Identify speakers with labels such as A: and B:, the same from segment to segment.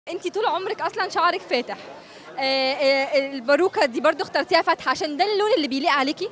A: انت طول عمرك اصلا شعرك فاتح آه، آه، الباروكه دي برضو اخترتيها فاتحه عشان ده اللون اللي بيليق عليكي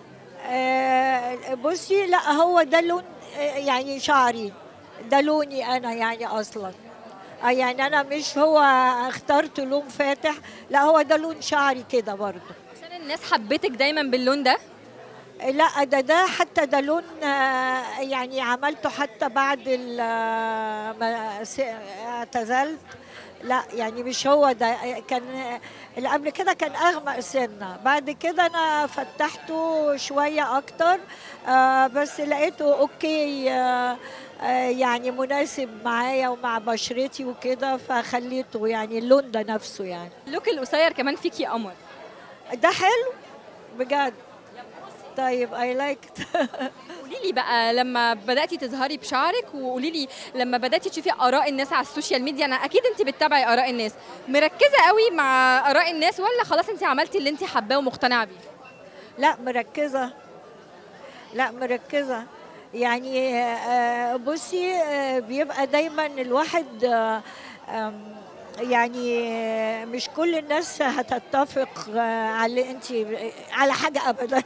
B: آه، بصي لا هو ده لون آه، يعني شعري ده لوني انا يعني اصلا آه، يعني انا مش هو اخترت لون فاتح لا هو ده لون شعري كده برضه
A: عشان الناس حبتك دايما باللون ده
B: لا ده ده حتى ده لون آه، يعني عملته حتى بعد ال- آه، ما س- اعتزلت لا يعني مش هو ده كان اللي قبل كده كان اغمق سنه بعد كده انا فتحته شويه اكتر آه، بس لقيته اوكي آه، آه، يعني مناسب معايا ومع بشرتي وكده فخليته يعني اللون ده نفسه يعني
A: اللوك القصير كمان فيكي قمر
B: ده حلو بجد طيب اي لايك
A: قولي لي بقى لما بداتي تظهري بشعرك وقولي لي لما بداتي تشوفي اراء الناس على السوشيال ميديا انا اكيد انت بتتابعي اراء الناس مركزه قوي مع اراء الناس ولا خلاص انت عملتي اللي انت حباه ومقتنعه بيه
B: لا مركزة لا مركزة يعني آه، بصي آه، بيبقى دايما الواحد آه، آم، يعني آه، مش كل الناس هتتفق آه، على اللي انت على حاجة ابدا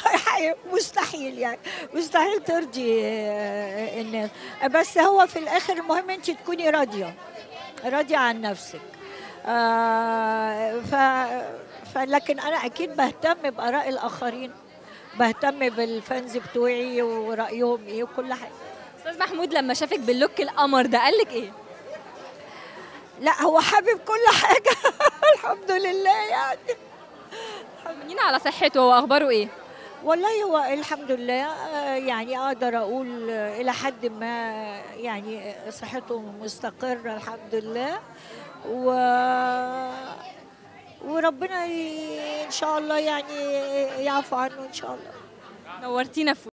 B: مستحيل يعني مستحيل ترضي آه، الناس بس هو في الاخر المهم انت تكوني راضية راضية عن نفسك آه، ف فلكن انا اكيد بهتم باراء الاخرين بهتم بالفانز بتوعي ورايهم ايه وكل حاجه
A: استاذ محمود لما شافك باللوك القمر ده قال لك ايه
B: لا هو حابب كل حاجه الحمد لله يعني
A: طمنينا على صحته هو اخباره ايه
B: والله هو الحمد لله آه، يعني اقدر اقول آه، الى حد ما يعني صحته مستقره الحمد لله و وربنا ي- ان شاء الله يعني يعفو عنه ان شاء الله
A: نورتينا في